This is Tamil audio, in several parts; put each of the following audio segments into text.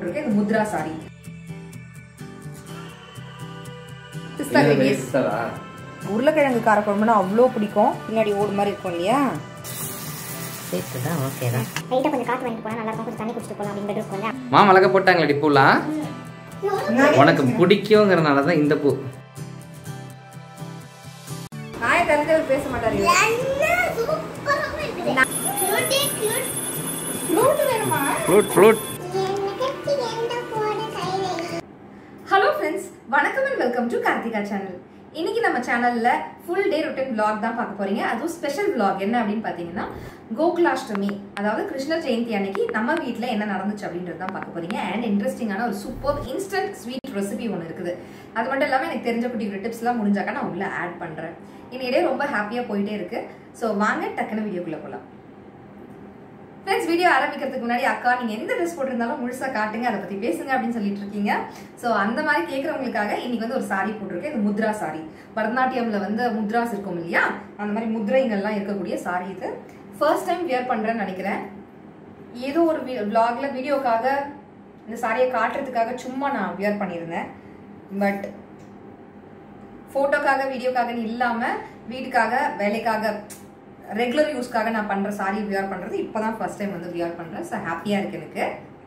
போட்டிருக்கேன் இது முத்ரா சாரி பிஸ்தா கிரேவிஸ் உருளைக்கிழங்கு காரக்குழம்புனா அவ்வளோ பிடிக்கும் பின்னாடி ஓடு மாதிரி இருக்கும் இல்லையா சேர்த்து தான் ஓகே தான் லைட்டாக கொஞ்சம் காற்று வாங்கிட்டு போனால் நல்லா இருக்கும் கொஞ்சம் தண்ணி குடிச்சிட்டு போகலாம் அப்படின்னு பெட்ரூம் கொஞ்சம் மாமா அழகா போட்டாங்களா பூலாம் உனக்கு பிடிக்குங்கிறனால தான் இந்த பூ நாயை தெரிஞ்சவர் பேச மாட்டாரு ஃப்ரூட் வேணுமா ஃப்ளூட் ஃப்ளூட் ஹலோ ஃப்ரெண்ட்ஸ் வணக்கம் and welcome to Karthika channel இன்னைக்கு நம்ம சேனல்ல ஃபுல் டே ரொட்டீன் vlog தான் பார்க்க போறீங்க அதுவும் ஸ்பெஷல் vlog என்ன அப்படின்னு பார்த்தீங்கன்னா கோகுலாஷ்டமி அதாவது கிருஷ்ண ஜெயந்தி அன்னைக்கு நம்ம வீட்டில் என்ன நடந்துச்சு அப்படின்றது தான் பார்க்க போறீங்க அண்ட் இன்ட்ரெஸ்டிங்கான ஒரு சூப்பர் இன்ஸ்டன்ட் ஸ்வீட் ரெசிபி ஒன்று இருக்குது அது மட்டும் இல்லாமல் எனக்கு தெரிஞ்ச குட்டி குட்டி டிப்ஸ்லாம் முடிஞ்சாக்கா நான் உள்ள ஆட் பண்ணுறேன் இன்னைக்கு ரொம்ப ஹாப்பியாக போயிட்டே இருக்கு ஸோ வாங்க டக்குன்னு வீடியோக்குள்ளே போகலாம் ஃப்ரெண்ட்ஸ் வீடியோ ஆரம்பிக்கிறதுக்கு முன்னாடி அக்கா நீங்க எந்த ட்ரெஸ் போட்டிருந்தாலும் முழுசா காட்டுங்க அதை பத்தி பேசுங்க அப்படின்னு சொல்லிட்டு இருக்கீங்க ஸோ அந்த மாதிரி கேட்கறவங்களுக்காக இன்னைக்கு வந்து ஒரு சாரி போட்டிருக்கேன் இது முத்ரா சாரி பரதநாட்டியம்ல வந்து முத்ராஸ் இருக்கும் இல்லையா அந்த மாதிரி முத்ரைங்கள்லாம் இருக்கக்கூடிய சாரி இது ஃபர்ஸ்ட் டைம் வியர் பண்றேன்னு நினைக்கிறேன் ஏதோ ஒரு vlogல வீடியோக்காக இந்த சாரியை காட்டுறதுக்காக சும்மா நான் வியர் பண்ணியிருந்தேன் பட் ஃபோட்டோக்காக வீடியோக்காகன்னு இல்லாமல் வீட்டுக்காக வேலைக்காக ரெகுலர் யூஸ்க்காக நான் பண்ணுற சாரி வியர் பண்ணுறது இப்போ தான் ஃபர்ஸ்ட் டைம் வந்து வியர் பண்ணுறேன் ஸோ ஹாப்பியாக இருக்கு எனக்கு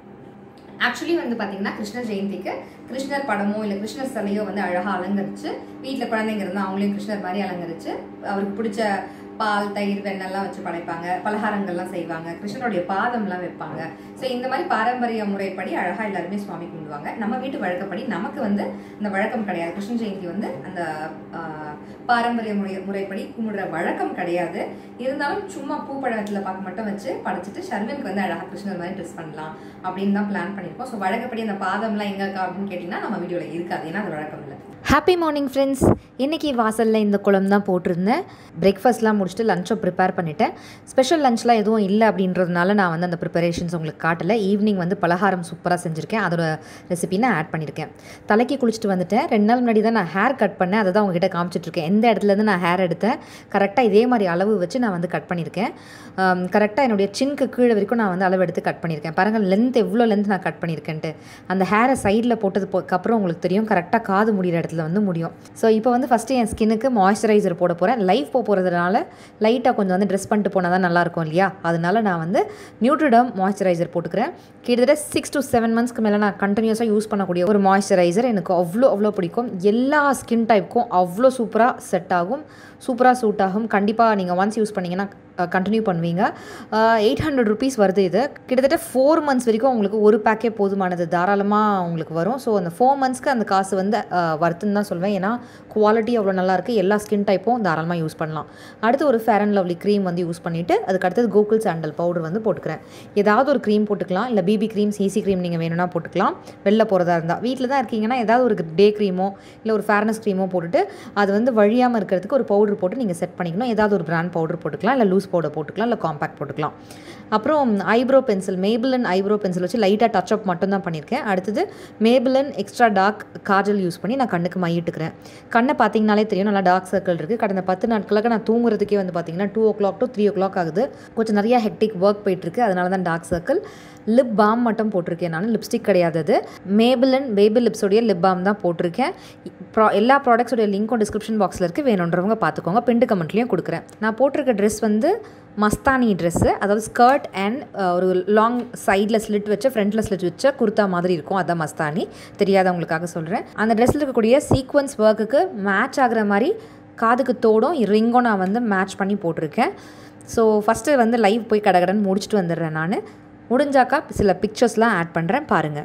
ஆக்சுவலி வந்து பார்த்தீங்கன்னா கிருஷ்ண ஜெயந்திக்கு கிருஷ்ணர் படமோ இல்லை கிருஷ்ணர் சிலையோ வந்து அழகாக அலங்கரிச்சு வீட்டில் குழந்தைங்க இருந்தால் அவங்களையும் கிருஷ்ணர் மாதிரி அலங்கரிச்சு அவருக்கு பிடிச்ச பால் தயிர் வெண்ணெல்லாம் வச்சு படைப்பாங்க பலகாரங்கள்லாம் செய்வாங்க கிருஷ்ணனுடைய பாதம்லாம் வைப்பாங்க ஸோ இந்த மாதிரி பாரம்பரிய முறைப்படி அழகாக எல்லாருமே சுவாமி கும்பிடுவாங்க நம்ம வீட்டு வழக்கப்படி நமக்கு வந்து இந்த வழக்கம் கிடையாது கிருஷ்ண ஜெயந்தி வந்து அந்த ஆஹ், பாரம்பரிய முறை முறைப்படி கும்பிடுற வழக்கம் கிடையாது இருந்தாலும் சும்மா பூப்பழத்தில் பார்க்க மட்டும் வச்சு படைச்சிட்டு ஷர்வனுக்கு வந்து அழகாக கிருஷ்ணர் மாதிரி ட்ரெஸ் பண்ணலாம் அப்படின்னு தான் பிளான் பண்ணியிருக்கோம் ஸோ வழக்கப்படி அந்த பாதம்லாம் எங்க இருக்கா அப்படின்னு கேட்டிங்கன்னா நம்ம வீடியோவில் இருக்காது ஏன்னா அது வழக்கம் இல்லை ஹாப்பி மார்னிங் ஃப்ரெண்ட்ஸ் இன்றைக்கி வாசலில் இந்த குழம்பு தான் போட்டிருந்தேன் பிரேக்ஃபாஸ்ட்லாம் முடிச்சுட்டு லஞ்சை ப்ரிப்பேர் பண்ணிட்டேன் ஸ்பெஷல் லஞ்ச்லாம் எதுவும் இல்லை அப்படின்றதுனால நான் வந்து அந்த ப்ரிப்பரேஷன்ஸ் உங்களுக்கு காட்டலை ஈவினிங் வந்து பலகாரம் சூப்பராக செஞ்சுருக்கேன் அதோட ரெசிபி நான் ஆட் பண்ணியிருக்கேன் தலைக்கு குளிச்சுட்டு வந்துட்டேன் ரெண்டு நாள் முன்னாடி தான் நான் ஹேர் கட் பண்ணேன் அதை தான் உங்ககிட்ட காமிச்சிட்ருக்கேன் எந்த இடத்துலேருந்து நான் ஹேர் எடுத்தேன் கரெக்டாக இதே மாதிரி அளவு வச்சு நான் வந்து கட் பண்ணியிருக்கேன் கரெக்டாக என்னுடைய சின்க்கு கீழே வரைக்கும் நான் வந்து அளவு எடுத்து கட் பண்ணியிருக்கேன் பாருங்கள் லென்த் எவ்வளோ லென்த் நான் கட் பண்ணியிருக்கேன்ட்டு அந்த ஹேரை சைடில் போட்டதுக்கு உங்களுக்கு தெரியும் கரெக்டாக காது முடிகிற இடத்துல வந்து முடியும் ஸோ இப்போ வந்து ஃபஸ்ட்டு என் ஸ்கின்னுக்கு மாய்ஸ்சரைசர் போட போகிறேன் லைஃப் போக போகிறதுனால லைட்டாக கொஞ்சம் வந்து ட்ரெஸ் பண்ணிட்டு போனால் தான் நல்லாயிருக்கும் இல்லையா அதனால நான் வந்து நியூட்ரிடம் மாய்ஸ்சரைசர் போட்டுக்கிறேன் கிட்டத்தட்ட சிக்ஸ் டு செவன் மந்த்ஸ்க்கு மேலே நான் கண்டினியூஸாக யூஸ் பண்ணக்கூடிய ஒரு மாய்ஸ்சரைசர் எனக்கு அவ்வளோ அவ்வளோ பிடிக்கும் எல்லா ஸ்கின் டைப்புக்கும் அவ்வளோ சூப்பராக செட் ஆகும் சூப்பராக சூட் ஆகும் கண்டிப்பாக நீங்கள் ஒன்ஸ் யூஸ் பண்ணிங்கன்னா கண்டினியூ பண்ணுவீங்க எயிட் ஹண்ட்ரட் ருபீஸ் வருது இது கிட்டத்தட்ட ஃபோர் மந்த்ஸ் வரைக்கும் உங்களுக்கு ஒரு பேக்கே போதுமானது தாராளமாக உங்களுக்கு வரும் ஸோ அந்த ஃபோர் மந்த்ஸ்க்கு அந்த காசு வந்து வருத்துன்னு தான் சொல்வேன் ஏன்னா குவாலிட்டி அவ்வளோ நல்லா இருக்குது எல்லா ஸ்கின் டைப்பும் தாராளமாக யூஸ் பண்ணலாம் அடுத்து ஒரு ஃபேர் அண்ட் லவ்லி க்ரீம் வந்து யூஸ் பண்ணிவிட்டு அதுக்கு அடுத்தது கோகுல் சாண்டல் பவுடர் வந்து போட்டுக்கிறேன் ஏதாவது ஒரு க்ரீம் போட்டுக்கலாம் இல்லை பிபி க்ரீம் சிசி க்ரீம் நீங்கள் வேணும்னா போட்டுக்கலாம் வெளில போகிறதா இருந்தால் வீட்டில் தான் இருக்கீங்கன்னா ஏதாவது ஒரு டே க்ரீமோ இல்லை ஒரு ஃபேர்னஸ் க்ரீமோ போட்டுட்டு அது வந்து வழியாமல் இருக்கிறதுக்கு ஒரு பவுடர் போட்டு நீங்கள் செட் பண்ணிக்கணும் ஏதாவது ஒரு பிராண்ட் பவுடர் போட்டுக்கலாம் இல்லை லூஸ் பவுடர் போட்டுக்கலாம் இல்லை காம்பேக்ட் போட்டுக்கலாம் அப்புறம் eyebrow pencil Maybelline eyebrow pencil வச்சு லைட்டாக டச் அப் மட்டும் தான் பண்ணியிருக்கேன் அடுத்தது Maybelline extra dark kajal use பண்ணி நான் கண்ணுக்கு மையிட்டுக்கிறேன் கண்ணை பார்த்தீங்கனாலே தெரியும் நல்லா டார்க் சர்க்கிள் இருக்குது கடந்த பத்து நாட்களாக நான் தூங்குறதுக்கே வந்து பார்த்தீங்கன்னா two o'clock to three o'clock ஆகுது கொஞ்சம் நிறையா ஹெக்டிக் ஒர்க் போயிட்டுருக்கு அதனால தான் டார்க் சர்க்கிள் லிப் பாம் மட்டும் போட்டிருக்கேன் நான் லிப்ஸ்டிக் கிடையாது அது மேபிளன் பேபி லிப்ஸோடைய லிப் பாம் தான் போட்டிருக்கேன் ப்ரா எல்லா ப்ராடக்ட்ஸோடைய லிங்க்கும் டிஸ்கிரிப்ஷன் பாக்ஸில் இருக்குது வேணுன்றவங்க பார்த்துக்கோங்க பிண்டு கமெண்ட்லேயும் கொடுக்குறேன் நான் போட்டிருக்க ட்ரெஸ் வந்து மஸ்தானி ட்ரெஸ்ஸு அதாவது ஸ்கர்ட் அண்ட் ஒரு லாங் சைடில் ஸ்லிட் வச்ச ஃப்ரண்ட்டில் ஸ்லிட் வச்ச குர்த்தா மாதிரி இருக்கும் அதான் மஸ்தானி தெரியாதவங்களுக்காக சொல்கிறேன் அந்த ட்ரெஸ்ஸில் இருக்கக்கூடிய சீக்வன்ஸ் ஒர்க்குக்கு மேட்ச் ஆகிற மாதிரி காதுக்கு தோடும் ரிங்கும் நான் வந்து மேட்ச் பண்ணி போட்டிருக்கேன் ஸோ ஃபஸ்ட்டு வந்து லைவ் போய் கடகடன்னு முடிச்சுட்டு வந்துடுறேன் நான் முடிஞ்சாக்கா சில பிக்சர்ஸ்லாம் ஆட் பண்ணுறேன் பாருங்கள்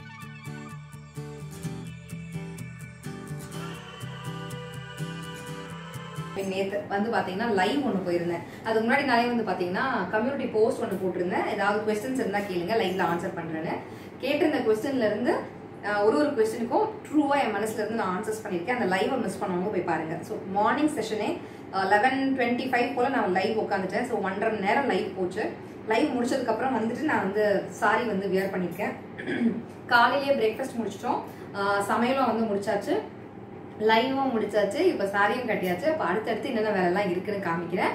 நேற்று வந்து பார்த்தீங்கன்னா லைவ் ஒன்று போயிருந்தேன் அதுக்கு முன்னாடி நாளே வந்து பார்த்தீங்கன்னா கம்யூனிட்டி போஸ்ட் ஒன்று போட்டிருந்தேன் ஏதாவது கொஸ்டின்ஸ் இருந்தால் கேளுங்க லைவ்ல ஆன்சர் பண்ணுறேன்னு கேட்டிருந்த கொஸ்டின்ல இருந்து அஹ், ஒரு ஒரு கொஸ்டினுக்கும் ட்ரூவா என் மனசுல இருந்து நான் ஆன்சர்ஸ் பண்ணியிருக்கேன் அந்த லைவை மிஸ் பண்ணவங்க போய் பாருங்க ஸோ மார்னிங் செஷனே லெவன் டுவெண்ட்டி ஃபைவ் போல நான் லைவ் உட்காந்துட்டேன் ஸோ ஒன்றரை மணி நேரம் லைவ் போச்சு லைவ் முடிச்சதுக்கு அப்புறம் வந்துட்டு நான் வந்து சாரி வந்து வியர் பண்ணியிருக்கேன் காலையிலேயே பிரேக்ஃபாஸ்ட் முடிச்சிட்டோம் அஹ், சமையலும் வந்து முடிச்சாச்சு லைவும் முடிச்சாச்சு இப்போ சாரியும் கட்டியாச்சு அப்போ அடுத்தடுத்து என்னென்ன வேலைலாம் இருக்குன்னு காமிக்கிறேன்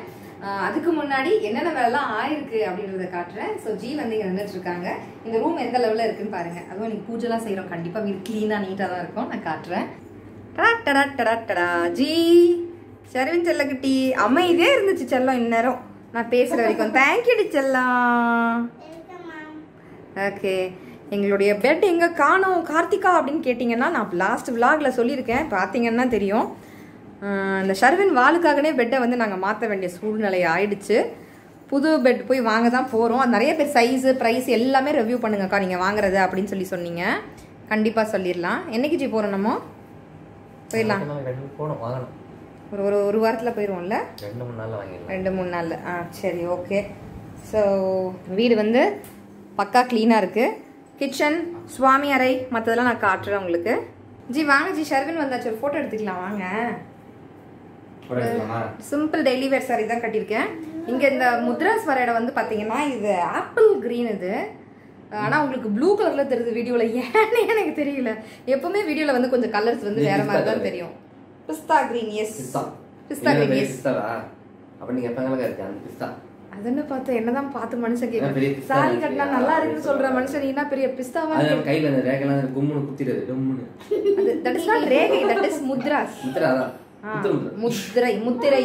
ஆஹ் அதுக்கு முன்னாடி என்னென்ன வேலைலாம் ஆயிருக்கு அப்படின்றத காட்டுறேன் ஸோ ஜி வந்து இங்கே நின்றுட்டு இருக்காங்க இந்த ரூம் எந்த லெவலில் இருக்குன்னு பாருங்க அதுவும் இன்னைக்கு பூஜைலாம் செய்கிறோம் கண்டிப்பாக வீடு க்ளீனாக நீட்டாக தான் இருக்கும் நான் காட்டுறேன் டடா டடா டடா டடா ஜி சரவின் செல்லக்குட்டி அமைதியே இருந்துச்சு செல்லம் இந்நேரம் நான் பேசுகிற வரைக்கும் தேங்க்யூடி செல்லம் ஓகே எங்களுடைய பெட் எங்கே காணோம் கார்த்திகா அப்படின்னு கேட்டிங்கன்னா நான் லாஸ்ட் விலாக்ல சொல்லியிருக்கேன் பார்த்தீங்கன்னா தெரியும் ஆஹ் இந்த ஷர்வின் வாளுக்காகனே பெட்டை வந்து நாங்கள் மாற்ற வேண்டிய சூழ்நிலை ஆயிடுச்சு புது பெட் போய் வாங்க தான் போகிறோம் அது நிறைய பேர் சைஸு ப்ரைஸ் எல்லாமே ரிவ்யூ பண்ணுங்கக்கா நீங்கள் வாங்குறது அப்படின்னு சொல்லி சொன்னீங்க கண்டிப்பாக சொல்லிடலாம் என்னைக்கு ஜி போகிறோம் நம்ம போயிடலாம் ரெண்டு போகணும் வாங்கணும் ஒரு ஒரு ஒரு வாரத்தில் போயிடுவோம்ல ரெண்டு மூணு நாளில் வாங்கிடலாம் ரெண்டு மூணு நாளில் ஆ சரி ஓகே ஸோ வீடு வந்து பக்கா க்ளீனாக இருக்குது கிச்சன் சுவாமி அறை மற்றதெல்லாம் நான் காட்டுறேன் உங்களுக்கு ஜி வாங்க ஜி ஷர்வின் வந்தாச்சு ஒரு ஃபோட்டோ எடுத்துக்கலாம் வாங்க போட எடுக்கலாமா சிம்பிள் டெய்லி வேர் சாரி தான் கட்டியிருக்கேன் இங்கே இந்த முத்ராஸ் வர இடம் வந்து பார்த்தீங்கன்னா இது ஆப்பிள் க்ரீன் இது ஆனால் உங்களுக்கு ப்ளூ கலரில் தெரியுது வீடியோவில் ஏன்னு எனக்கு தெரியல எப்பவுமே வீடியோவில் வந்து கொஞ்சம் கலர்ஸ் வந்து இது வேற மாதிரி pista தான் colour. தெரியும் pista green yes pista pista green yes பிஸ்தாவா அப்ப நீங்க எப்பங்க இருக்கு அந்த பிஸ்தா அதென்ன பார்த்து என்னதான் பார்த்து மனுஷன் ஏன் பெரிய கேட்க பிஸ்தா சாரி இருக்கு? கட்டினா நல்லா இருக்குன்னு சொல்ற மனுஷன் நீ என்ன பெரிய பிஸ்தாவா அது இருக்கு நம்ம கையில அந்த ரேகெல்லாம் கும்முன்னு குத்திடுது டம்முன்னு அது தட் இஸ் நாட் ரேகை தட் இஸ் முத்ராஸ் முத்திரை அதான் ஆ, முத்திரை முத்திரை முத்திரை முத்திரை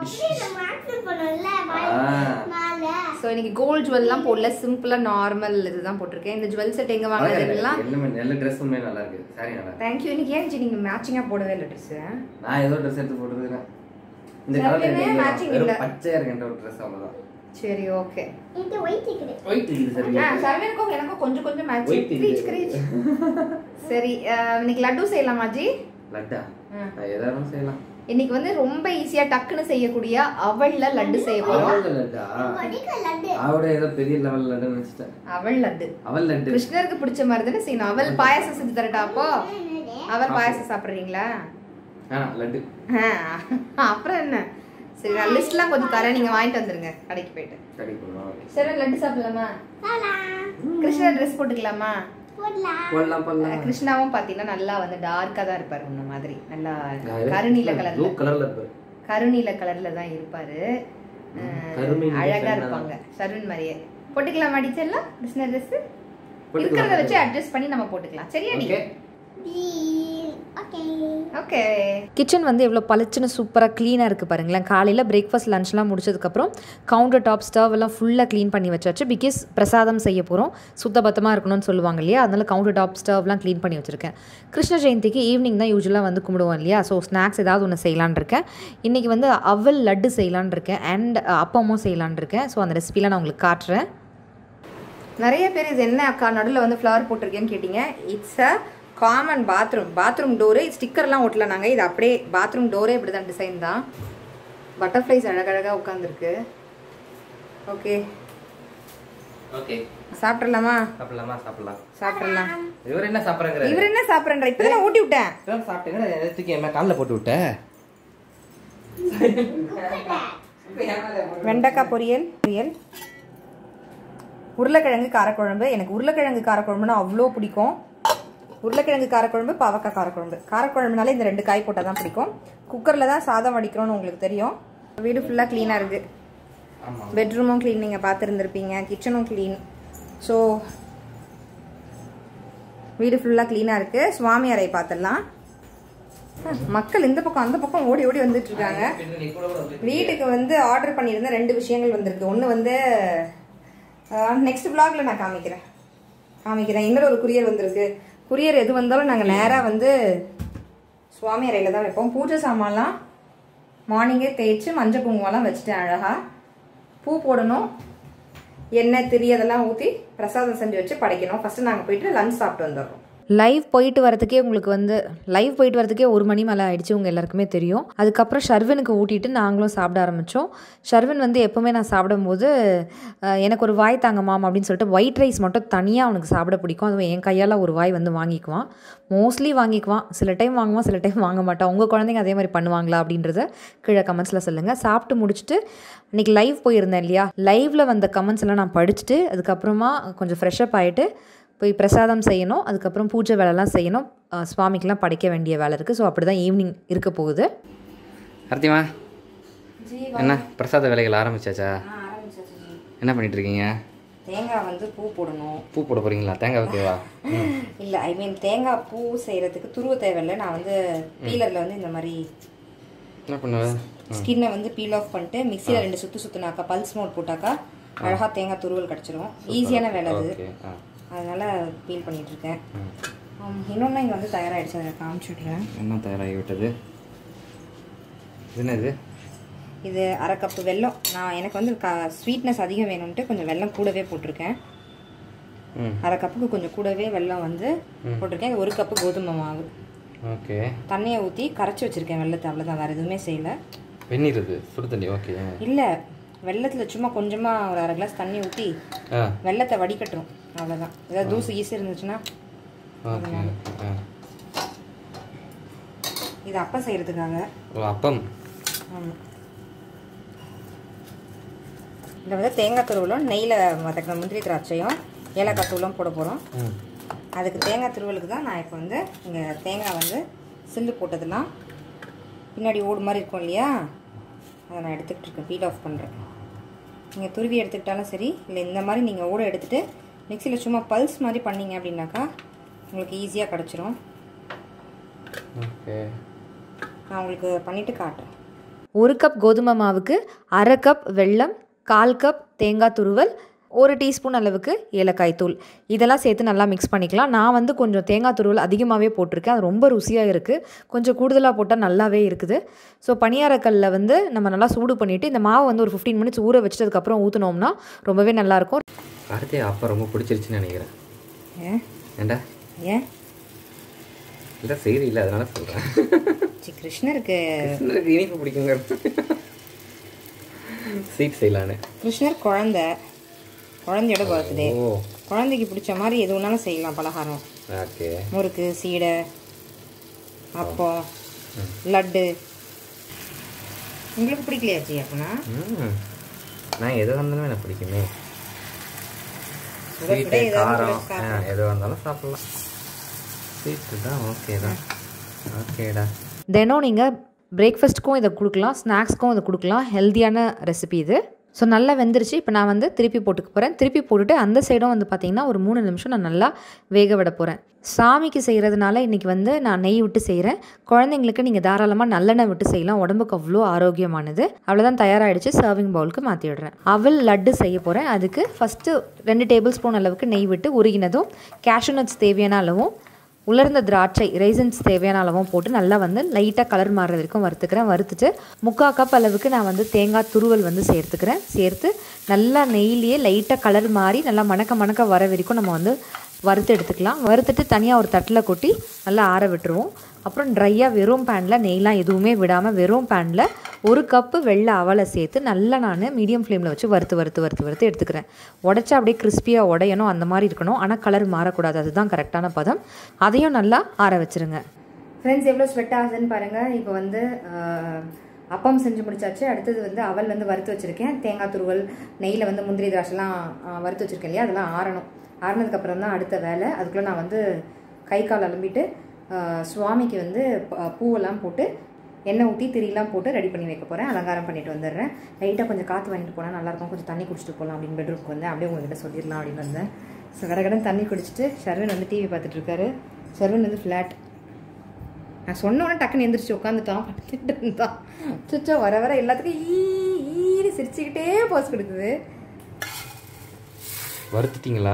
ஆ. ஸோ இன்னைக்கு கோல்ட் ஜுவல்லாம் போடல சிம்பிளா நார்மல் இதுதான் போட்டிருக்கேன் இந்த ஜுவல் செட் எங்க அழகா வாங்குறது இருக்கு. எல்லாம் எல்லாமே நல்ல ட்ரெஸ் உண்மையே நல்லா இருக்கு சாரி நல்லா இருக்கு தேங்க்யூ இன்னைக்கு ஏன் ஜி நீங்க மேட்சிங்கா போடவே இல்லை ட்ரெஸ் நான் ஏதோ ட்ரெஸ் எடுத்து போட்டுருக்கேன் இந்த சரியாவே கலர் matching இல்ல. வெறும் பச்சையா இருக்கின்ற ஒரு ட்ரெஸ் அவ்வளவுதான் சரி ஓகே ஒயிட் இருக்குது சரி ஆ சர்வேனுக்கும் எனக்கும் கொஞ்சம் கொஞ்சம் White மேட்சிங் இருக்குது. கிரீச் கிரீச் சரி அஹ், இன்னைக்கு லட்டு செய்யலாமா ஜி லட்டா ஆ. நான் எதாவது செய்யலாம் இன்னைக்கு வந்து ரொம்ப ஈஸியா டக்குன்னு செய்யக்கூடிய அவல்ல லட்டு செய்ய போறோம் அவள் லட்டா அவட ஏதோ பெரிய லெவல் லட்டு நினைச்சிட்டேன் அவல் லட்டு அவள் லட்டு கிருஷ்ணருக்கு பிடிச்ச மாதிரி தானே செய்யணும் அவல் பாயாசம் செஞ்சு தரட்டா அப்போ அவல் பாயாசம் சாப்பிடுறீங்களா ஆ லட்டு ஆ, அப்புறம் என்ன சரி நான் லிஸ்ட்லாம் கொஞ்சம் தரேன் நீங்க வாங்கிட்டு வந்துருங்க கடைக்கு போயிட்டு கடி போடலாம் சரி லட்டு சாப்பிடலாமா கிருஷ்ணா ட்ரெஸ் போட்டுக்கலாமா போடலாம் போடலாம் கிருஷ்ணாவும் பாத்தீங்கன்னா நல்லா வந்து டார்க்கா தான் இருப்பாரு உன்ன மாதிரி நல்லா கருநீல ப்ளூ கலர்ல கலர்ல இருப்பாரு கருநீல கலர்ல தான் இருப்பாரு அஹ், கருமை அழகா நிற இருப்பாங்க சருண் மாதிரியே போட்டுக்கலாம் அடிச்செல்லாம் கிருஷ்ணா ட்ரெஸ் போட்டுக்கலாம். இருக்கிறத வச்சு அட்ஜஸ்ட் பண்ணி நம்ம போட்டுக்கலாம் சரியாடி ஓகே ஓகே கிச்சன் வந்து எவ்வளோ பளிச்சுன்னு சூப்பராக க்ளீனாக இருக்குது பாருங்களேன் காலையில் பிரேக்ஃபாஸ்ட் லஞ்ச்லாம் முடிச்சதுக்கப்புறம் கவுண்டர் டாப் ஸ்டவ் எல்லாம் ஃபுல்லாக க்ளீன் பண்ணி வச்சாச்சு பிகாஸ் பிரசாதம் செய்ய போகிறோம் சுத்தபத்தமாக இருக்கணும்னு சொல்லுவாங்க இல்லையா அதனால கவுண்டர் டாப் ஸ்டவ்லாம் க்ளீன் பண்ணி வச்சுருக்கேன் கிருஷ்ண ஜெயந்திக்கு ஈவினிங் தான் யூஸ்வலாக வந்து கும்பிடுவோம் இல்லையா ஸோ ஸ்நாக்ஸ் ஏதாவது ஒன்று செய்யலான்னு இருக்கேன் இன்றைக்கி வந்து அவல் லட்டு செய்யலான்னு இருக்கேன் அண்ட் அப்பமும் செய்யலான்னு இருக்கேன் ஸோ அந்த ரெசிபிலாம் நான் உங்களுக்கு காட்டுறேன் நிறைய பேர் இது என்ன அக்கா நடுவில் வந்து ஃப்ளவர் போட்டிருக்கேன்னு கேட்டிங்க it's a common bathroom bathroom door ஸ்டிக்கர்லாம் ஒட்டல நாங்கள் இது அப்படியே பாத்ரூம் டோரே இப்படி தான் டிசைன் தான் பட்டர்ஃப்ளைஸ் அழகழகாக உட்காந்துருக்கு ஓகே ஓகே சாப்பிட்றலாமா சாப்பிடலாமா சாப்பிடலாம் சாப்பிட்றலாம் இவர் என்ன சாப்பிட்றாங்க இவர் என்ன சாப்பிட்றேன் இப்போ தான் ஊட்டி விட்டேன் சாப்பிட்டீங்கன்னா எதுக்கு என்ன காலில் போட்டு விட்ட வெண்டைக்காய் பொரியல் பொரியல் உருளைக்கிழங்கு காரக்குழம்பு எனக்கு உருளைக்கிழங்கு காரக்குழம்புனா அவ்வளோ பிடிக்கும் உருளைக்கிழங்கு காரக்குழம்பு பாவக்காய் காரக்குழம்பு காரக்குழம்புனாலே இந்த ரெண்டு காய் போட்டால் தான் பிடிக்கும் குக்கரில் தான் சாதம் வடிக்கிறோன்னு உங்களுக்கு தெரியும் வீடு ஃபுல்லாக க்ளீனாக இருக்குது ஆமா பெட்ரூமும் க்ளீன் நீங்கள் பார்த்துருந்துருப்பீங்க கிச்சனும் க்ளீன் ஸோ வீடு ஃபுல்லாக க்ளீனாக இருக்குது சுவாமி அறை பார்த்துடலாம் மக்கள் இந்த பக்கம் அந்த பக்கம் ஓடி ஓடி வந்துட்டு இருக்காங்க நீ கூட கூட வந்து வீட்டுக்கு வந்து ஆர்டர் பண்ணியிருந்த ரெண்டு விஷயங்கள் வந்திருக்கு ஒன்று வந்து நெக்ஸ்ட் vlogல நான் காமிக்கிறேன் காமிக்கிறேன் இன்னொரு ஒரு குரியர் வந்திருக்கு குரியர் எது வந்தாலும் நாங்கள் நேராக வந்து சுவாமி அறையில் தான் வைப்போம் பூஜை சாமான்லாம் மார்னிங்கே தேய்ச்சி மஞ்சள் குங்குமம்லாம் வச்சுட்டேன் அழகா பூ போடணும் எண்ணெய் திரி அதெல்லாம் ஊற்றி பிரசாதம் செஞ்சு வச்சு படைக்கணும் ஃபஸ்ட்டு நாங்கள் போயிட்டு லஞ்ச் சாப்பிட்டு வந்துடுறோம் லைவ் போயிட்டு வரதுக்கே உங்களுக்கு வந்து லைவ் போயிட்டு வரதுக்கே ஒரு மணி மேலே ஆயிடுச்சு உங்கள் எல்லாருக்குமே தெரியும் அதுக்கப்புறம் ஷர்வினுக்கு ஊட்டிட்டு நாங்களும் சாப்பிட ஆரம்பித்தோம் ஷர்வின் வந்து எப்போவுமே நான் சாப்பிடும்போது அஹ், எனக்கு ஒரு வாய் தாங்க மாம் அப்படின்னு சொல்லிட்டு ஒயிட் ரைஸ் மட்டும் தனியாக அவனுக்கு சாப்பிட பிடிக்கும் அதுவும் என் கையால் ஒரு வாய் வந்து வாங்கிக்குவான் மோஸ்ட்லி வாங்கிக்குவான் சில டைம் வாங்குவான் சில டைம் வாங்க மாட்டான் உங்கள் குழந்தைங்க அதே மாதிரி பண்ணுவாங்களா அப்படின்றத கீழே கமெண்ட்ஸில் சொல்லுங்கள் சாப்பிட்டு முடிச்சுட்டு இன்றைக்கி லைவ் போயிருந்தேன் இல்லையா லைவில் வந்த கமெண்ட்ஸ் எல்லாம் நான் படிச்சுட்டு அதுக்கப்புறமா கொஞ்சம் ஃப்ரெஷ்அப் ஆகிட்டு போய் பிரசாதம் செய்யணும் அதுக்கப்புறம் பூஜை வேலைலாம் செய்யணும் அஹ் சுவாமிக்கெலாம் படைக்க வேண்டிய வேலை இருக்குது ஸோ அப்படி தான் ஈவினிங் இருக்க போகுது கார்த்திமா ஜீவா என்ன பிரசாத வேலைகள் ஆரம்பிச்சாச்சா ஆ ஆரம்பிச்சாச்சு ஜி என்ன பண்ணிட்டு இருக்கீங்க தேங்காய் வந்து பூ போடணும் பூ போட போறீங்களா தேங்காய் வைக்கவா ம். இல்லை ஐ மீன் தேங்காய் பூ செய்கிறதுக்கு துருவ தேவையில்லை நான் வந்து பீலரில் வந்து இந்த மாதிரி என்ன பண்ணுவ ஸ்கின்னை வந்து பீல் ஆஃப் பண்ணிட்டு மிக்சியில் ரெண்டு சுற்று சுற்றுனாக்கா பல்ஸ் மோட் போட்டாக்கா அழகாக தேங்காய் துருவல் கிடச்சிரும் ஈஸியான வேலை அது ஓகே ஆ அதனால பீல் பண்ணிட்டு இருக்கேன் ம். இன்னொன்று இங்கே வந்து தயாராகிடுச்சு அதை காமிச்சுட்றேன் என்ன தயாராகி விட்டது இது என்னது இது அரை கப்பு வெல்லம் நான் எனக்கு வந்து க ஸ்வீட்னஸ் அதிகம் வேணும்ட்டு கொஞ்சம் வெல்லம் கூடவே போட்டிருக்கேன் ம் அரை கப்புக்கு கொஞ்சம் கூடவே வெல்லம் வந்து போட்டிருக்கேன் இது ஒரு கப்பு கோதுமை மாவு ஓகே தண்ணியை ஊற்றி கரைச்சி வச்சுருக்கேன் வெள்ளத்தை அவ்வளோதான் வேறு எதுவுமே செய்யலை வெந்நீர் இது சுடு தண்ணி ஓகே இல்லை வெள்ளத்தில் சும்மா கொஞ்சமாக ஒரு அரை கிளாஸ் தண்ணி ஊற்றி ஆ வெள்ளத்தை வடிகட்டும் அவ்வளோதான் ஏதாவது தூசு ஈஸி இருந்துச்சுன்னா ஓகே ஆ இது அப்பம் செய்கிறதுக்காக ஓ அப்பம் ஆமாம் இதில் வந்து தேங்காய் துருவலும் நெய்யில் வதக்கின முந்திரி திராட்சையும் ஏலக்காய் தூளும் போட போகிறோம் ம் அதுக்கு தேங்காய் துருவலுக்கு தான் நான் இப்போ வந்து இங்கே தேங்காய் வந்து சில்லு போட்டதெல்லாம் பின்னாடி ஓடு மாதிரி இருக்கும் இல்லையா அதை நான் எடுத்துக்கிட்டு இருக்கேன் பீட் ஆஃப் பண்ணுறேன் நீங்கள் துருவி எடுத்துக்கிட்டாலும் சரி இல்லை இந்த மாதிரி நீங்கள் ஓட எடுத்துகிட்டு மிக்சியில் சும்மா பல்ஸ் மாதிரி பண்ணீங்க அப்படின்னாக்கா உங்களுக்கு ஈஸியாக கிடச்சிரும் ஓகே நான் உங்களுக்கு பண்ணிவிட்டு காட்டுறேன் ஒரு கப் கோதுமை மாவுக்கு அரை கப் வெல்லம் கால் கப் தேங்காய் துருவல் ஒரு டீஸ்பூன் அளவுக்கு ஏலக்காய் தூள் இதெல்லாம் சேர்த்து நல்லா மிக்ஸ் பண்ணிக்கலாம் நான் வந்து கொஞ்சம் தேங்காய் துருவல் அதிகமாகவே போட்டிருக்கேன் அது ரொம்ப ருசியாக இருக்குது கொஞ்சம் கூடுதலாக போட்டால் நல்லாவே இருக்குது ஸோ பணியாரக்கல்லில் வந்து நம்ம நல்லா சூடு பண்ணிவிட்டு இந்த மாவு வந்து ஒரு ஃபிஃப்டீன் மினிட்ஸ் ஊற வச்சிட்டதுக்கப்புறம் ஊற்றினோம்னா ரொம்பவே நல்லாயிருக்கும் கார்த்திகை அப்பா ரொம்ப பிடிச்சிருச்சுன்னு நினைக்கிறேன் ஏன் ஏண்டா ஏன் இல்லை செய்தி இல்லை அதனால சொல்கிறேன் சி கிருஷ்ணருக்கு கிருஷ்ணருக்கு இனிப்பு பிடிக்குங்க ஸ்வீட் செய்யலான்னு கிருஷ்ணர் குழந்தை குழந்தையோட பர்த்டே ஓ குழந்தைக்கு பிடிச்ச மாதிரி எது வேணாலும் செய்யலாம் பலகாரம் ஓகே முறுக்கு சீடை அப்பம் லட்டு உங்களுக்கு பிடிக்கலையா ஜி அப்படின்னா ம் நான் எது வந்தாலும் எனக்கு பிடிக்குமே சுட சுட ஸ்வீட்டு ஏதாவது காரம் கூட ஆ எது வந்தாலும் சாப்பிட்லாம் ஸ்வீட்டு தான் ஓகே தான் ஓகேடா தினம் நீங்கள் பிரேக்ஃபாஸ்ட்டுக்கும் இதை கொடுக்கலாம் ஸ்நாக்ஸ்க்கும் இதை கொடுக்கலாம் ஹெல்த்தியான ரெசிபி இது ஸோ நல்லா வெந்துருச்சு இப்போ நான் வந்து திருப்பி போட்டுக்க போகிறேன் திருப்பி போட்டுட்டு அந்த சைடும் வந்து பார்த்திங்கன்னா ஒரு மூணு நிமிஷம் நான் நல்லா வேக விட போகிறேன் சாமிக்கு செய்கிறதுனால இன்றைக்கி வந்து நான் நெய் விட்டு செய்கிறேன் குழந்தைங்களுக்கு நீங்கள் தாராளமாக நல்லெண்ணெய் விட்டு செய்யலாம் உடம்புக்கு அவ்வளோ ஆரோக்கியமானது அவ்வளோதான் தயாராகிடுச்சு சர்விங் பவுலுக்கு மாற்றி விடுறேன் அவல் லட்டு செய்ய போகிறேன் அதுக்கு ஃபஸ்ட்டு ரெண்டு டேபிள் ஸ்பூன் அளவுக்கு நெய் விட்டு உருகினதும் கேஷ்யூ நட்ஸ் தேவையான அளவும் உலர்ந்த திராட்சை ரைசன்ஸ் தேவையான அளவும் போட்டு நல்லா வந்து லைட்டாக கலர் மாறுற வரைக்கும் வறுத்துக்கிறேன் வறுத்துட்டு முக்கால் கப் அளவுக்கு நான் வந்து தேங்காய் துருவல் வந்து சேர்த்துக்கிறேன் சேர்த்து நல்லா நெய்லியே லைட்டாக கலர் மாறி நல்லா மணக்க மணக்க வர வரைக்கும் நம்ம வந்து வறுத்து எடுத்துக்கலாம் வறுத்துட்டு தனியாக ஒரு தட்டில் கொட்டி நல்லா ஆற விட்டுருவோம் அப்புறம் ட்ரையாக வெறும் பேனில் நெய்லாம் எதுவுமே விடாமல் வெறும் பேனில் ஒரு கப்பு வெள்ளை அவலை சேர்த்து நல்லா நான் மீடியம் ஃப்ளேமில் வச்சு வறுத்து வறுத்து வறுத்து வறுத்து எடுத்துக்கிறேன் உடச்சா அப்படியே கிறிஸ்பியாக உடையணும் அந்த மாதிரி இருக்கணும் ஆனால் கலர் மாறக்கூடாது அதுதான் கரெக்டான பதம் அதையும் நல்லா ஆற வச்சுருங்க ஃப்ரெண்ட்ஸ் எவ்வளோ ஸ்வெட் ஆகுதுன்னு பாருங்கள் இப்போ வந்து ஆஹ், அப்பம் செஞ்சு முடிச்சாச்சு அடுத்தது வந்து அவல் வந்து வறுத்து வச்சுருக்கேன் தேங்காய் துருவல் நெய்யில் வந்து முந்திரி திராட்சைலாம் ஆஹ், வறுத்து வச்சுருக்கேன் இல்லையா அதெல்லாம் ஆறணும் ஆறினதுக்கப்புறம் தான் அடுத்த வேலை அதுக்குள்ளே நான் வந்து கை கால் அலம்பிட்டு ஆஹ், சுவாமிக்கு வந்து ப- பூவெல்லாம் போட்டு எண்ணெய் ஊற்றி திரியெல்லாம் போட்டு ரெடி பண்ணி வைக்க போகிறேன் அலங்காரம் பண்ணிட்டு வந்துடுறேன் லைட்டாக கொஞ்சம் காற்று வாங்கிட்டு போனால் நல்லாயிருக்கும் கொஞ்சம் தண்ணி குடிச்சிட்டு போகலாம் அப்படின்னு பெட்ரூம்க்கு வந்தேன் அப்படியே உங்ககிட்ட சொல்லிடலாம் அப்படின்னு வந்தேன் ஸோ கடகடன் தண்ணி குடிச்சிட்டு ஷர்வின் வந்து டிவி பார்த்துட்டு இருக்காரு ஷர்வின் வந்து ஃப்ளாட் நான் சொன்ன உடனே டக்குன்னு எந்திரிச்சு உட்காந்துட்டான் படுத்துட்டு இருந்தான் சுச்சோ வர வர எல்லாத்துக்கும் ஈ ஈன்னு சிரிச்சுக்கிட்டே போஸ் கொடுக்குது வறுத்துட்டீங்களா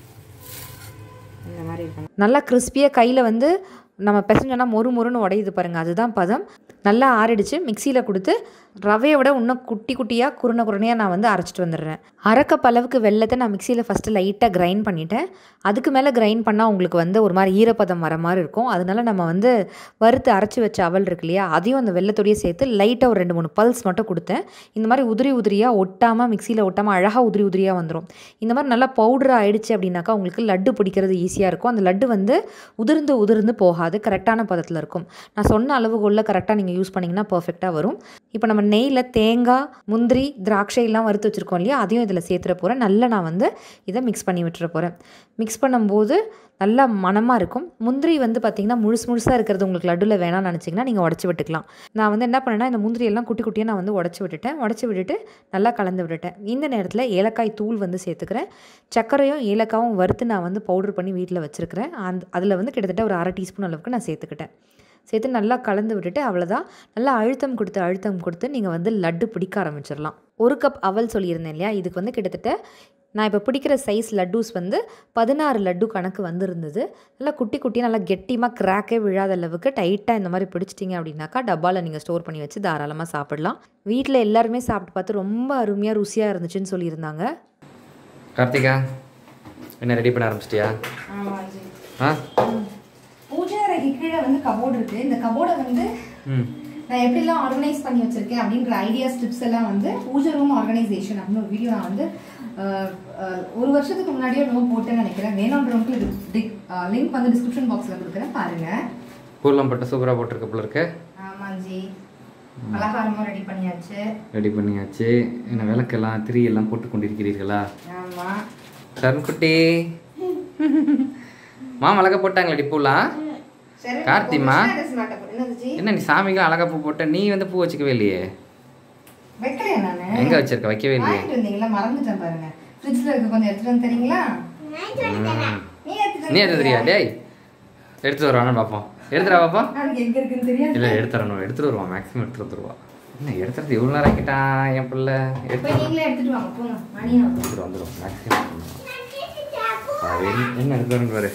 இந்த மாதிரி இருக்கணும் நல்லா கிறிஸ்பியாக கையில் வந்து நம்ம பிசைஞ்சோன்னா மொறு மொறுன்னு உடையுது பாருங்கள் அதுதான் பதம் நல்லா ஆறிடுச்சு மிக்சியில் கொடுத்து ரவையை விட இன்னும் குட்டி குட்டியாக குருணை குருணையாக நான் வந்து அரைச்சிட்டு வந்துடுறேன் அரைக்கப் அளவுக்கு வெள்ளத்தை நான் மிக்சியில் ஃபஸ்ட்டு லைட்டாக கிரைண்ட் பண்ணிட்டேன் அதுக்கு மேலே கிரைண்ட் பண்ணால் உங்களுக்கு வந்து ஒரு மாதிரி ஈரப்பதம் வர மாதிரி இருக்கும் அதனால நம்ம வந்து வறுத்து அரைச்சி வச்ச அவல் இருக்கு இல்லையா அதையும் அந்த வெள்ளத்தோடயே சேர்த்து லைட்டாக ஒரு ரெண்டு மூணு பல்ஸ் மட்டும் கொடுத்தேன் இந்த மாதிரி உதிரி உதிரியாக ஒட்டாமல் மிக்சியில் ஒட்டாமல் அழகாக உதிரி உதிரியாக வந்துடும் இந்த மாதிரி நல்லா பவுடராக ஆயிடுச்சு அப்படின்னாக்கா உங்களுக்கு லட்டு பிடிக்கிறது ஈஸியாக இருக்கும் அந்த லட்டு வந்து உதிர்ந்து உதிர்ந்து போகாது கரெக்டான பதத்தில் இருக்கும் நான் சொன்ன அளவுகோலில் கரெக்டாக நீங்கள் யூஸ் பண்ணிங்கன்னா பர்ஃபெக்டாக வரும் இப்போ நம்ம நெய்யில் தேங்காய் முந்திரி திராட்சை எல்லாம் வறுத்து வச்சுருக்கோம் இல்லையா அதையும் இதில் சேர்த்துட போகிறேன் நல்லா நான் வந்து இதை மிக்ஸ் பண்ணி விட்டுற போகிறேன் மிக்ஸ் பண்ணும்போது நல்லா மணமாக இருக்கும் முந்திரி வந்து பார்த்திங்கன்னா முழுசு முழுசாக இருக்கிறது உங்களுக்கு லட்டுவில் வேணாம்னு நினச்சிங்கன்னா நீங்கள் உடச்சி விட்டுக்கலாம் நான் வந்து என்ன பண்ணேன்னா இந்த முந்திரி எல்லாம் குட்டி குட்டியாக நான் வந்து உடச்சி விட்டுட்டேன் உடச்சி விட்டுட்டு நல்லா கலந்து விட்டுட்டேன் இந்த நேரத்தில் ஏலக்காய் தூள் வந்து சேர்த்துக்கிறேன் சர்க்கரையும் ஏலக்காவும் வறுத்து நான் வந்து பவுடர் பண்ணி வீட்டில் வச்சுருக்கிறேன் அந்த அதில் வந்து கிட்டத்தட்ட ஒரு அரை டீஸ்பூன் அளவுக்கு நான் சேர்த்துக்கிட்டேன் சேர்த்து நல்லா கலந்து விட்டுட்டு அவ்வளோதான் நல்லா அழுத்தம் கொடுத்து அழுத்தம் கொடுத்து நீங்கள் வந்து லட்டு பிடிக்க ஆரம்பிச்சிடலாம் ஒரு கப் அவல் சொல்லியிருந்தேன் இல்லையா இதுக்கு வந்து கிட்டத்தட்ட நான் இப்போ பிடிக்கிற சைஸ் லட்டூஸ் வந்து பதினாறு லட்டு கணக்கு வந்திருந்தது நல்லா குட்டி குட்டி நல்லா கெட்டியமாக கிராக்கே விழாத அளவுக்கு டைட்டாக இந்த மாதிரி பிடிச்சிட்டிங்க அப்படின்னாக்கா டப்பாவில் நீங்கள் ஸ்டோர் பண்ணி வச்சு தாராளமாக சாப்பிடலாம் வீட்டில் எல்லாருமே சாப்பிட்டு பார்த்து ரொம்ப அருமையாக ருசியாக இருந்துச்சுன்னு சொல்லியிருந்தாங்க கார்த்திகா என்ன ரெடி பண்ண ஆரம்பிச்சிட்டியா ஆமாஜி ஆ பூஜை அறைக்கு கீழே வந்து கபோர்டு இருக்கு இந்த கபோர்டை வந்து ம் நான் எப்படிலாம் ஆர்கனைஸ் பண்ணி வச்சிருக்கேன் அப்படின்ற ஐடியாஸ் டிப்ஸ் எல்லாம் வந்து பூஜை ரூம் ஆர்கனைசேஷன் அப்படின்னு ஒரு வீடியோ நான் வந்து அஹ், அஹ், ஒரு வருஷத்துக்கு முன்னாடியே ரொம்ப போட்டேன்னு நினைக்கிறேன் வேணுன்றவங்களுக்கு லிங்க் வந்து டிஸ்கிரிப்ஷன் பாக்ஸில் கொடுக்குறேன் பாருங்க பூர்லாம் போட்டு சூப்பராக போட்டிருக்க போல இருக்கு ஆமாஞ்சி பலகாரமும் ரெடி பண்ணியாச்சு ரெடி பண்ணியாச்சு என்ன விளக்கெல்லாம் திரி எல்லாம் போட்டு கொண்டிருக்கிறீர்களா ஆமா சரண்குட்டி மாமா அழகா போட்டாங்களா பூலாம் சரி கார்த்திமா? என்னது ஜி என்ன நீ சாமிக்கு அழகா பூ போட்ட நீ வந்து பூ வச்சுக்கவே இல்லையே வைக்கலையா நானு எங்க வச்சிருக்க வைக்கவே இல்லையே வாங்கிட்டு வந்தீங்களா மறந்துட்டேன் பாருங்க ஃப்ரிட்ஜ்ல இருக்கு கொஞ்சம் எடுத்துட்டு வந்து தரீங்களா ம். நீ எடுத்துட்டு நீ எடுத்து தெரியா டேய் எடுத்துட்டு வருவானு பார்ப்போம் எடுத்துடா பார்ப்போம் நாளைக்கு எங்க இருக்குன்னு தெரியாது இல்லை எடுத்துடணும் எடுத்துட்டு வருவான் மேக்ஸிமம் எடுத்துட்டு வந்துருவா என்ன எடுத்துறது இவ்வளோ நேரம் ஆக்கிட்டான் என் பிள்ளை எடுத்து போய் நீங்களே எடுத்துட்டு வாங்க போங்க மணி ஆகும். எடுத்துட்டு வந்துடும் மேக்ஸிமம் என்ன எடுத்துட்டு பாரு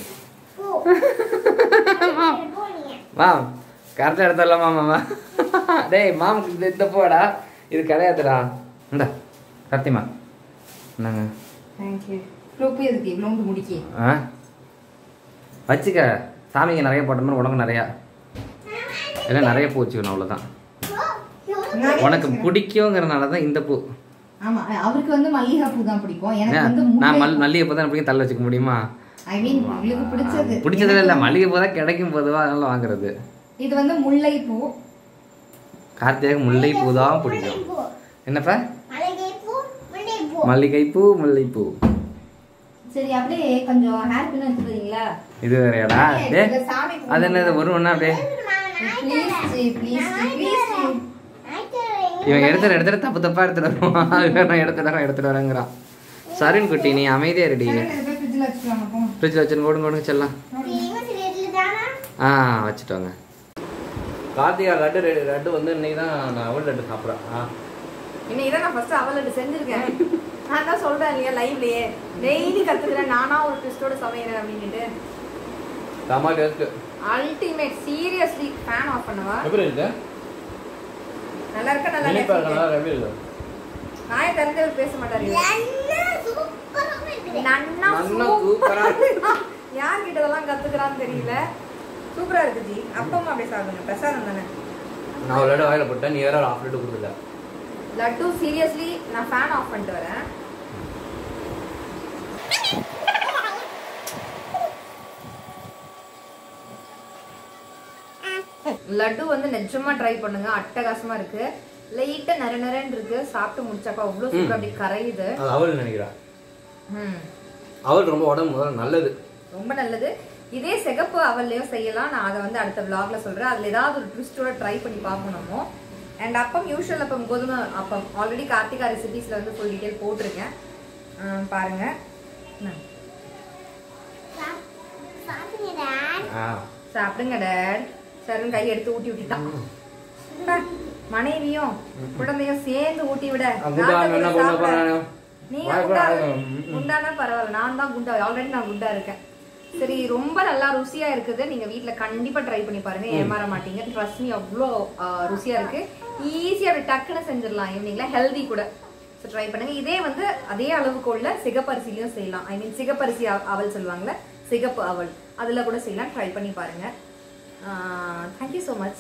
மாம் கரெக்டாக எடுத்துடலாம் மாமா டேய் மாமுக்கு இது இந்த போடா இது கிடையாதுடா இந்தா கத்திமா என்னங்க Thank you. இவ்வளவு போய் எதுக்கு இவ்வளவு முடிக்கி ஆ வச்சுக்க சாமிக்கு நிறைய போட்ட மாதிரி உனக்கு நிறையா இல்லை நிறைய பூ வச்சுக்கணும் அவ்வளோதான் உனக்கு பிடிக்குங்கிறனால தான் இந்த பூ ஆமா அவருக்கு வந்து மல்லிகை பூ தான் பிடிக்கும் எனக்கு ஏன், வந்து நான் மல் மல்லிகை பூ தான் எப்படி தள்ள வச்சுக்க முடியுமா ஐ மீன் உங்களுக்கு பிடிச்சது பிடிச்சதுல இல்லை மல்லிகை பூ தான் கிடைக்கும் பொதுவா அதனால வாங்குறது இது வந்து முல்லை பூ கார்த்திகை முல்லை பூ தான் பிடிக்கும் என்னப்பா மல்லிகை பூ முல்லை பூ சரி அப்படியே கொஞ்சம் ஹேர் பின் எடுத்துறீங்களா இது வேறையாடா டே இந்த சாமி பூ அது என்னது ஒரு ஒன்றா அப்படியே please ji please ji please ji இவன் எடுத்துற எடுத்துற தப்பு தப்பா எடுத்துட்டு வருவான் அது நான் எடுத்துட்டு வரேன் எடுத்துட்டு வரேங்கிறான் சரின் குட்டி நீ அமைதியா ரெடி சரி, இதை போய் ஃப்ரிட்ஜில் வச்சுக்கலாமா போங்க ஃப்ரிட்ஜில் வச்சுன்னு ஓடுங்க ஓடுங்க செல்லாம் ஆ வச்சுட்டு வாங்க கார்த்திகா லட்டு ரெ- லட்டு வந்து இன்னைக்கு தான் நான் அவள் லட்டு சாப்பிட்றேன் ஆ இன்னைக்கு தான் நான் ஃபர்ஸ்ட் அவலட்டு செஞ்சிருக்கேன் நான் தான் சொல்றேன் இல்லையா லைவ்லயே டெய்லி கத்துக்கிறேன் நானா ஒரு ட்விஸ்டோட சமைக்கிறேன் அப்படின்ட்டு செம்ம taste ultimate seriously fan off பண்ணவா எப்படி இருக்கு நல்லா இருக்க நல்லா இனிப்பா இருக்கு இருக்கா எப்படி இருக்கு நாயை தெரிஞ்சவர் பேச மாட்டாரு நன்னா நல்லா சூப்பரா சூப்பரா யார் கிட்ட இதெல்லாம் கத்துக்கிறான்னு தெரியல சூப்பரா இருக்கு ஜி அப்பமா அப்படியே சாப்பிடுங்க பிரசாதம் தானே நான் ஒரு லட்டு வாயில போட்டேன் நீ வேற ஒரு ஆஃப் லட்டு கொடுத்துல லட்டு சீரியஸ்லி நான் ஃபேன் ஆஃப் பண்ணிட்டு வரேன் லட்டு வந்து நிஜமா ட்ரை பண்ணுங்க அட்டகாசமா இருக்கு லைட்டா நர நரன்னு இருக்கு சாப்பிட்டு முடிச்சாக்கா அவ்வளவு சூப்பர் அப்படி கரையுது அது அவள் நினைக்கிறேன் ம். அவள் ரொம்ப உடம்பு முதல்ல நல்லது ரொம்ப நல்லது இதே சிகப்பு அவல்லையும் செய்யலாம் நான் அதை வந்து அடுத்த vlogல சொல்றேன் அதுல ஏதாவது ஒரு ட்விஸ்டோட ட்ரை பண்ணி பார்க்கணுமோ அண்ட் அப்பம் யூஷுவல் அப்பம் கோதுமை அப்பம் ஆல்ரெடி கார்த்திகா ரெசிபீஸ்ல வந்து ஃபுல் டீடைல் போட்டிருக்கேன் ஆஹ் பாருங்க இந்தாங்க. ஆ சாப்பிடுங்க டேட் சரின்னு கை எடுத்து ஊட்டி விட்டுட்டான் பா, மனைவியும் குழந்தையும் சேர்ந்து ஊட்டி விட குண்டா நான் என்ன கூட பண்ண சாப்பிடுறேன். போறேன் நீங்க வாய் குண்டா கூட ஆகும். ம், ம். குண்டானா பரவாயில்ல நான் தான் குண்டா ஆல்ரெடி நான் குண்டா இருக்கேன் சரி ரொம்ப நல்லா ருசியா இருக்குது நீங்க வீட்ல கண்டிப்பா ட்ரை பண்ணி பாருங்க ஏமாற மாட்டீங்க ட்ரஸ்ட் மீ அவ்வளோ ஆஹ், ருசியா இருக்கு ஈஸியா அப்படி டக்குன்னு செஞ்சிடலாம் ஈவினிங்ல ஹெல்தி கூட ஸோ ட்ரை பண்ணுங்க இதே வந்து அதே அளவுக்கு உள்ள சிகப்பரிசிலையும் செய்யலாம் ஐ மீன் சிகப்பரிசி அவ- அவல் சொல்லுவாங்கல்ல சிகப்பு அவல் அதுல கூட செய்யலாம் ட்ரை பண்ணி பாருங்க தேங்க்யூ ஸோ மச்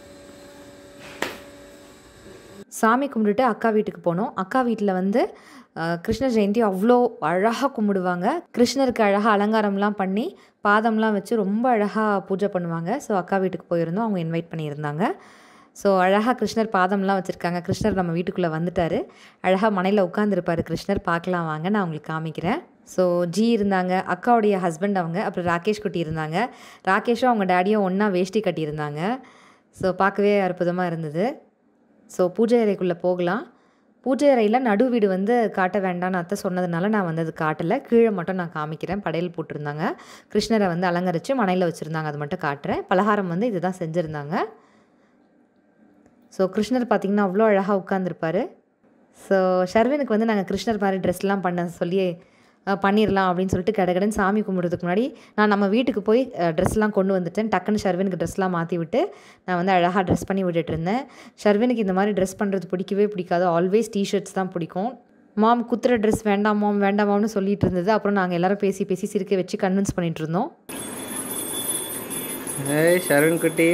சாமி கும்பிட்டுட்டு அக்கா வீட்டுக்கு போனோம் அக்கா வீட்டில் வந்து அஹ், கிருஷ்ண ஜெயந்தி அவ்வளோ அழகாக கும்பிடுவாங்க கிருஷ்ணருக்கு அழகாக அலங்காரம்லாம் பண்ணி பாதம்லாம் வச்சு ரொம்ப அழகாக பூஜை பண்ணுவாங்க ஸோ அக்கா வீட்டுக்கு போயிருந்தோம் அவங்க இன்வைட் பண்ணியிருந்தாங்க ஸோ அழகாக கிருஷ்ணர் பாதம்லாம் வச்சுருக்காங்க கிருஷ்ணர் நம்ம வீட்டுக்குள்ளே வந்துட்டார் அழகாக மனையில் உட்காந்துருப்பார் கிருஷ்ணர் பார்க்கலாம் வாங்க நான் உங்களுக்கு காமிக்கிறேன் ஸோ ஜி இருந்தாங்க அக்காவுடைய ஹஸ்பண்ட் அவங்க அப்புறம் ராகேஷ் குட்டி இருந்தாங்க ராகேஷும் அவங்க டேடியும் ஒன்றா வேஷ்டி கட்டியிருந்தாங்க ஸோ பார்க்கவே அற்புதமாக இருந்தது ஸோ பூஜை அறைக்குள்ளே போகலாம் பூஜை அறையில் நடு வீடு வந்து காட்ட வேண்டாம்னு அத்தை சொன்னதுனால நான் வந்து அது காட்டலை கீழே மட்டும் நான் காமிக்கிறேன் படையல் போட்டிருந்தாங்க கிருஷ்ணரை வந்து அலங்கரித்து மனையில் வச்சுருந்தாங்க அது மட்டும் காட்டுறேன் பலகாரம் வந்து இதுதான் செஞ்சுருந்தாங்க ஸோ கிருஷ்ணர் பார்த்திங்கன்னா அவ்வளோ அழகாக உட்காந்துருப்பாரு ஸோ ஷர்வினுக்கு வந்து நாங்கள் கிருஷ்ணர் மாதிரி ட்ரெஸ்லாம் பண்ண சொல்லி அஹ், பண்ணிடலாம் அப்படின்னு சொல்லிட்டு கடகடன்னு சாமி கும்பிட்றதுக்கு முன்னாடி நான் நம்ம வீட்டுக்கு போய் ட்ரெஸ்லாம் கொண்டு வந்துட்டேன் டக்குன்னு ஷர்வினுக்கு ட்ரெஸ்லாம் மாற்றி விட்டு நான் வந்து அழகாக ட்ரெஸ் பண்ணி விட்டுட்டு இருந்தேன் ஷர்வினுக்கு இந்த மாதிரி ட்ரெஸ் பண்ணுறது பிடிக்கவே பிடிக்காது ஆல்வேஸ் டிஷர்ட்ஸ் தான் பிடிக்கும் மாம் குத்துற ட்ரெஸ் வேண்டாம் மாம் வேண்டாம் மாம்னு சொல்லிட்டு இருந்தது அப்புறம் நாங்கள் எல்லாரும் பேசி பேசி சிரிக்க வச்சு கன்வின்ஸ் பண்ணிட்டு இருந்தோம் ஏய் ஷருண் குட்டி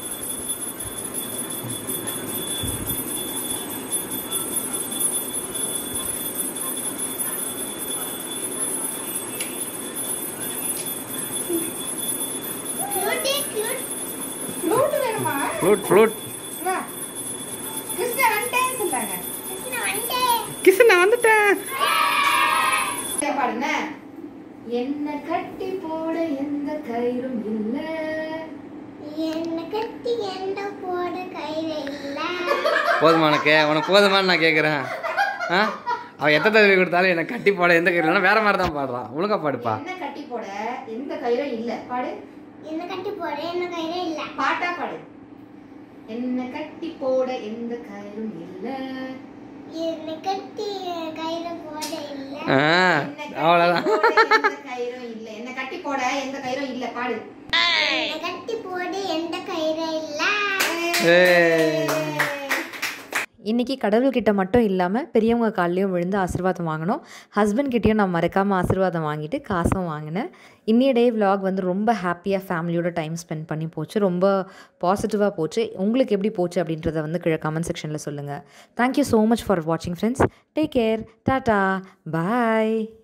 ஃப்ளூட் வேணுமா ஃப்ளூட் ஃப்ளூட் வா கிருஷ்ணா வந்துட்டேன் சொல்றாங்க கிஷன் நான் வந்துட்டேன் பாடுங்க என்ன கட்டி போட எந்த கயிறும் இல்ல என்ன கட்டி எந்த போட கையில இல்ல போதுமா உனக்கு உனக்கு போதுமான்னு நான் கேட்குறேன் ஆ அவன் எத்தனை தடவை கொடுத்தாலும் என்னை கட்டி போட எந்த கீழே வேற மாதிரி தான் பாடுறான் ஒழுங்கா பாடுப்பா என்ன கட்டி போட எந்த கயிறும் இல்ல பாடு என்ன கட்டி போட என்ன கையில இல்ல பாட்டா பாடு என்ன கட்டி போட எந்த கயிறும் இல்ல என்ன கட்டி கையில போட இல்ல ஆ அவ்வளோதான் எந்த கயிறும் இல்ல என்ன கட்டி போட எந்த கயிறும் இல்ல பாடு என்ன கட்டி போட எந்த கையில இல்ல ஏய் இன்றைக்கி கடவுள்கிட்ட மட்டும் இல்லாமல் பெரியவங்க கால்லையும் விழுந்து ஆசீர்வாதம் வாங்கினோம் ஹஸ்பண்ட் கிட்டேயும் நான் மறக்காமல் ஆசீர்வாதம் வாங்கிட்டு காசும் வாங்கினேன் இன்னைய டே vlog வந்து ரொம்ப ஹாப்பியாக ஃபேமிலியோட டைம் ஸ்பெண்ட் பண்ணி போச்சு ரொம்ப பாசிட்டிவாக போச்சு உங்களுக்கு எப்படி போச்சு அப்படின்றத வந்து கீழே கமெண்ட் செக்ஷனில் சொல்லுங்கள் தேங்க்யூ ஸோ மச் ஃபார் வாட்சிங் ஃப்ரெண்ட்ஸ் டேக் கேர் டாட்டா பாய்